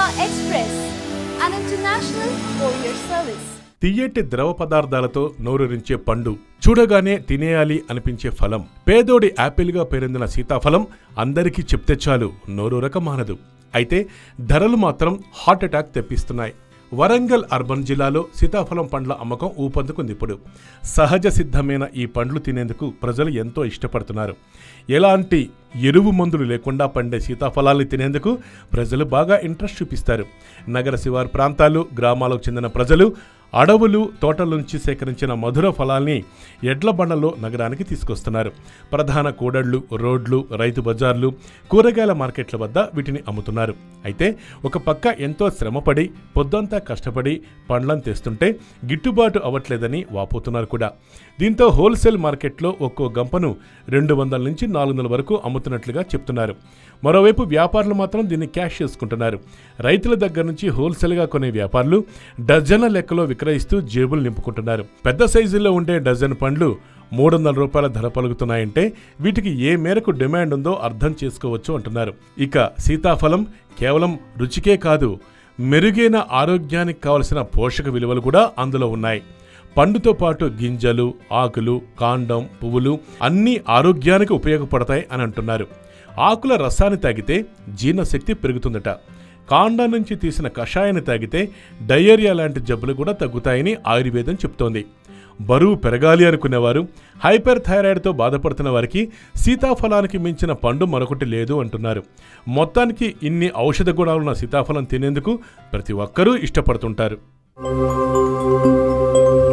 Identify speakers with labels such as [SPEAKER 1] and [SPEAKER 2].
[SPEAKER 1] Express, an international courier service.
[SPEAKER 2] తియ్యటి ద్రవ పదార్థాలతో నోరూరించే పండు చూడగానే తినేయాలి అనిపించే ఫలం పేదోడి యాపిల్గా పేరొందిన సీతాఫలం అందరికీ చెప్తే చాలు నోరూరక మానదు అయితే ధరలు మాత్రం హార్ట్ అటాక్ తెప్పిస్తున్నాయి వరంగల్ అర్బన్ జిల్లాలో సీతాఫలం పండ్ల అమ్మకం ఊపందుకుంది ఇప్పుడు సహజ సిద్ధమైన ఈ పండ్లు తినేందుకు ప్రజలు ఎంతో ఇష్టపడుతున్నారు ఎలాంటి ఎరువు మందులు లేకుండా పండే సీతాఫలాల్ని తినేందుకు ప్రజలు బాగా ఇంట్రెస్ట్ చూపిస్తారు నగర శివారు ప్రాంతాలు గ్రామాలకు చెందిన ప్రజలు అడవులు తోటల నుంచి సేకరించిన మధుర ఫలాల్ని ఎడ్ల బండలో నగరానికి తీసుకొస్తున్నారు ప్రధాన కూడళ్లు రోడ్లు రైతు బజార్లు కూరగాయల మార్కెట్ల వద్ద వీటిని అమ్ముతున్నారు అయితే ఒక పక్క ఎంతో శ్రమపడి పొద్దంతా కష్టపడి పండ్లను తెస్తుంటే గిట్టుబాటు అవ్వట్లేదని వాపోతున్నారు కూడా దీంతో హోల్సేల్ మార్కెట్లో ఒక్కో గంపను రెండు వందల నుంచి నాలుగు వందల వరకు అమ్ముతున్నట్లుగా చెప్తున్నారు మరోవైపు వ్యాపారులు మాత్రం దీన్ని క్యాష్ చేసుకుంటున్నారు రైతుల దగ్గర నుంచి హోల్సేల్గా కొనే వ్యాపారులు డజన్ల లెక్కలో విక్రయిస్తూ జేబులు నింపుకుంటున్నారు పెద్ద సైజుల్లో ఉండే డజన్ పండ్లు మూడు వందల రూపాయల ధర పలుకుతున్నాయంటే వీటికి ఏ మేరకు డిమాండ్ ఉందో అర్థం చేసుకోవచ్చు అంటున్నారు ఇక సీతాఫలం కేవలం రుచికే కాదు మెరుగైన ఆరోగ్యానికి కావలసిన పోషక విలువలు కూడా అందులో ఉన్నాయి పండుతో పాటు గింజలు ఆకులు కాండం పువ్వులు అన్నీ ఆరోగ్యానికి ఉపయోగపడతాయి అని అంటున్నారు ఆకుల రసాన్ని తాగితే జీర్ణశక్తి పెరుగుతుందట కాండం నుంచి తీసిన కషాయాన్ని తాగితే డయేరియా లాంటి జబ్బులు కూడా తగ్గుతాయని ఆయుర్వేదం చెప్తోంది బరువు పెరగాలి అనుకునేవారు హైపర్ థైరాయిడ్తో బాధపడుతున్న వారికి సీతాఫలానికి మించిన పండు మరొకటి లేదు అంటున్నారు మొత్తానికి ఇన్ని ఔషధ గుణాలున్న సీతాఫలం తినేందుకు ప్రతి ఒక్కరూ ఇష్టపడుతుంటారు